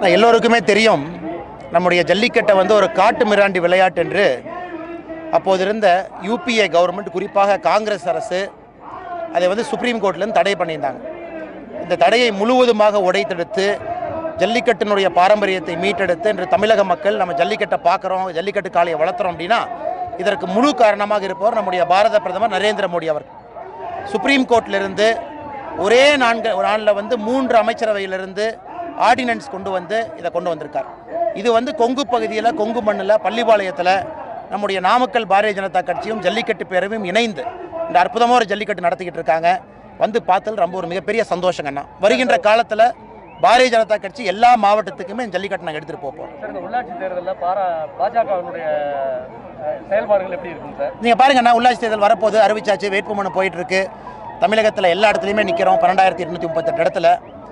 நான் எல்லோருக்குமே தெரியும் நம்முடைய ஜல்லிக்கட்டை வந்து ஒரு காட்டு மிராண்டி விளையாட்டு என்று அப்போது இருந்த யூபிஏ கவர்மெண்ட் குறிப்பாக காங்கிரஸ் அரசு அதை வந்து சுப்ரீம் கோர்ட்லேருந்து தடை பண்ணியிருந்தாங்க இந்த தடையை முழுவதுமாக உடைத்தெடுத்து ஜல்லிக்கட்டினுடைய பாரம்பரியத்தை மீட்டெடுத்து இன்று தமிழக மக்கள் நம்ம ஜல்லிக்கட்டை பார்க்குறோம் ஜல்லிக்கட்டு காளையை வளர்த்துறோம் அப்படின்னா இதற்கு முழு காரணமாக இருப்பவர் நம்முடைய பாரத பிரதமர் நரேந்திர மோடி அவர்கள் சுப்ரீம் கோர்ட்டிலிருந்து ஒரே நான்கு ஒரு நாளில் வந்து மூன்று அமைச்சரவையிலிருந்து ஆர்டினன்ஸ் கொண்டு வந்து இதை கொண்டு வந்திருக்கார் இது வந்து கொங்கு பகுதியில் கொங்கு மண்ணில் பள்ளிப்பாளையத்தில் நம்முடைய நாமக்கல் பாரதிய ஜனதா கட்சியும் ஜல்லிக்கட்டு பேரவையும் இணைந்து இந்த அற்புதமான ஒரு ஜல்லிக்கட்டு நடத்திக்கிட்டு இருக்காங்க வந்து பார்த்தல் ரொம்ப ஒரு மிகப்பெரிய சந்தோஷங்கண்ணா வருகின்ற காலத்தில் பாரதிய ஜனதா கட்சி எல்லா மாவட்டத்துக்குமே இந்த ஜல்லிக்கட்டு நாங்கள் எடுத்துகிட்டு போக போகிறோம் சார் இந்த உள்ளாட்சி தேர்தலில் பாரா பாஜகவினுடைய அஹ், செயல்பாடுகள் எப்படி இருக்கும் சார் நீங்கள் பாருங்கண்ணா உள்ளாட்சி தேர்தல் வரப்போகுது அறிவிச்சாச்சு வேட்புமனு போயிட்டு இருக்கு தமிழகத்தில் எல்லா இடத்துலையுமே நிற்கிறோம் பன்னெண்டாயிரத்தி இருநூத்தி முப்பத்தெட்டு இடத்துல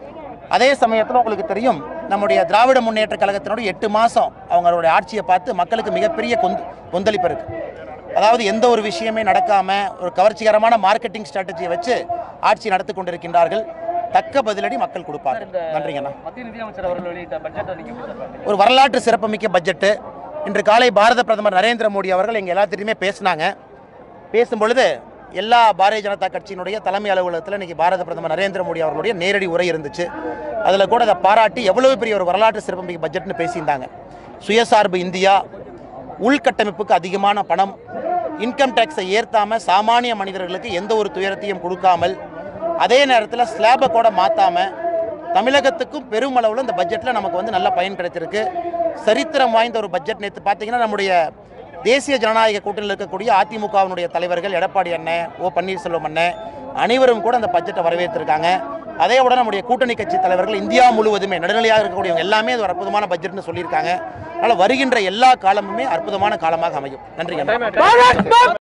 அதே சமயத்தில் உங்களுக்கு தெரியும் நம்முடைய திராவிட முன்னேற்ற கழகத்தினுடைய எட்டு மாதம் அவங்களுடைய ஆட்சியை பார்த்து மக்களுக்கு மிகப்பெரிய கொந்து கொந்தளிப்பு இருக்கு அதாவது எந்த ஒரு விஷயமே நடக்காமல் ஒரு கவர்ச்சிகரமான மார்க்கெட்டிங் ஸ்ட்ராட்டஜியை வச்சு ஆட்சி நடத்தி கொண்டிருக்கின்றார்கள் தக்க பதிலடி மக்கள் கொடுப்பாங்க நன்றிங்கண்ணா மத்திய நிதியமைச்சர் அவர்கள் வெளியிட்ட பட்ஜெட்டை நீங்க எப்படி சார் பார்க்குறீங்க? ஒரு வரலாற்று சிறப்புமிக்க பட்ஜெட்டு இன்று காலை பாரத பிரதமர் நரேந்திர மோடி அவர்கள் எங்கள் எல்லாத்திலையுமே பேசினாங்க பேசும் பொழுது எல்லா பாரதிய ஜனதா கட்சியினுடைய தலைமை அலுவலகத்தில் இன்னைக்கு பாரத பிரதமர் நரேந்திர மோடி அவர்களுடைய நேரடி உரை இருந்துச்சு அதில் கூட அதை பாராட்டி எவ்வளவு பெரிய ஒரு வரலாற்று சிறப்புமிக்க பட்ஜெட்னு பேசியிருந்தாங்க சுயசார்பு இந்தியா உள்கட்டமைப்புக்கு அதிகமான பணம் இன்கம் டேக்ஸை ஏற்றாமல் சாமானிய மனிதர்களுக்கு எந்த ஒரு துயரத்தையும் கொடுக்காமல் அதே நேரத்தில் ஸ்லாபை கூட மாற்றாமல் தமிழகத்துக்கும் பெருமளவில் இந்த பட்ஜெட்டில் நமக்கு வந்து நல்ல பயன் கிடைத்திருக்கு சரித்திரம் வாய்ந்த ஒரு பட்ஜெட் நேற்று பார்த்தீங்கன்னா நம்முடைய தேசிய ஜனநாயக கூட்டணியில் இருக்கக்கூடிய அதிமுகவினுடைய தலைவர்கள் எடப்பாடி அண்ணன் ஓ பன்னீர்செல்வம் அண்ணன் அனைவரும் கூட அந்த பட்ஜெட்டை வரவேற்றிருக்காங்க அதே விட நம்முடைய கூட்டணி கட்சி தலைவர்கள் இந்தியா முழுவதுமே நடுநிலையாக இருக்கக்கூடியவங்க எல்லாமே இது ஒரு அற்புதமான பட்ஜெட்னு சொல்லியிருக்காங்க அதனால் வருகின்ற எல்லா காலமுமே அற்புதமான காலமாக அமையும் நன்றி அண்ணா.